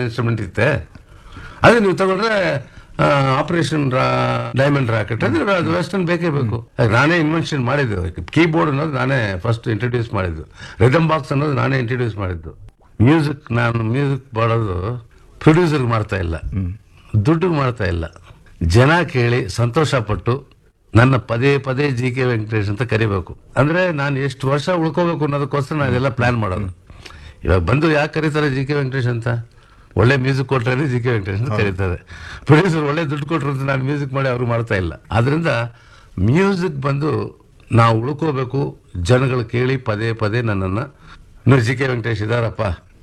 instrument ಇತ್ತೆ ಅದೇ ನೀವು ತಗೊಂಡ್ರೆ ಆಪರೇಷನ್ ಡೈಮಂಡ್ ರಾಕೆಟ್ ಅಂದ್ರೆ ಅದು ವೆಸ್ಟರ್ನ್ ಬೇಕೇ ಬೇಕು ಅದ್ ನಾನೇ ಇನ್ವೆನ್ಷನ್ ಮಾಡಿದ್ದು ಕೀಬೋರ್ಡ್ ಅನ್ನೋದು ನಾನೇ ಫಸ್ಟ್ ಇಂಟ್ರೊಡ್ಯೂಸ್ ಮಾಡಿದ್ದು ರಿದಮ್ ಬಾಕ್ಸ್ ಅನ್ನೋದು ನಾನೇ ಇಂಟ್ರೊಡ್ಯೂಸ್ ಮಾಡಿದ್ದು ಮ್ಯೂಸಿಕ್ ನಾನು ಮ್ಯೂಸಿಕ್ ಮಾಡೋದು ಪ್ರೊಡ್ಯೂಸರ್ಗೆ ಮಾಡ್ತಾ ಇಲ್ಲ ದುಡ್ಡಿಗೆ ಮಾಡ್ತಾ ಇಲ್ಲ ಜನ ಕೇಳಿ ಸಂತೋಷ ಪಟ್ಟು ನನ್ನ ಪದೇ ಪದೇ ಜಿ ಕೆ ವೆಂಕಟೇಶ್ ಅಂತ ಕರಿಬೇಕು ಅಂದ್ರೆ ನಾನು ಎಷ್ಟು ವರ್ಷ ಉಳ್ಕೋಬೇಕು ಅನ್ನೋದಕ್ಕೋಸ್ಕರ ನಾನು ಇದೆಲ್ಲ ಪ್ಲಾನ್ ಮಾಡೋದು ಇವಾಗ ಬಂದು ಯಾಕೆ ಕರೀತಾರೆ ಜಿ ಕೆ ವೆಂಕಟೇಶ್ ಅಂತ ಒಳ್ಳೆ ಮ್ಯೂಸಿಕ್ ಕೊಟ್ರೆ ಜಿ ಕೆ ವೆಂಕಟೇಶ್ ಅಂತ ಕರೀತಾರೆ ಪ್ರೊಡ್ಯೂಸರ್ ಒಳ್ಳೆ ದುಡ್ಡು ಕೊಟ್ರು ಅಂತ ನಾನು ಮ್ಯೂಸಿಕ್ ಮಾಡಿ ಅವ್ರು ಮಾಡ್ತಾ ಇಲ್ಲ ಆದ್ರಿಂದ ಮ್ಯೂಸಿಕ್ ಬಂದು ನಾವು ಉಳ್ಕೋಬೇಕು ಜನಗಳು ಕೇಳಿ ಪದೇ ಪದೇ ನನ್ನನ್ನು ಜಿ ಕೆ ವೆಂಕಟೇಶ್ ಇದಾರಪ್ಪ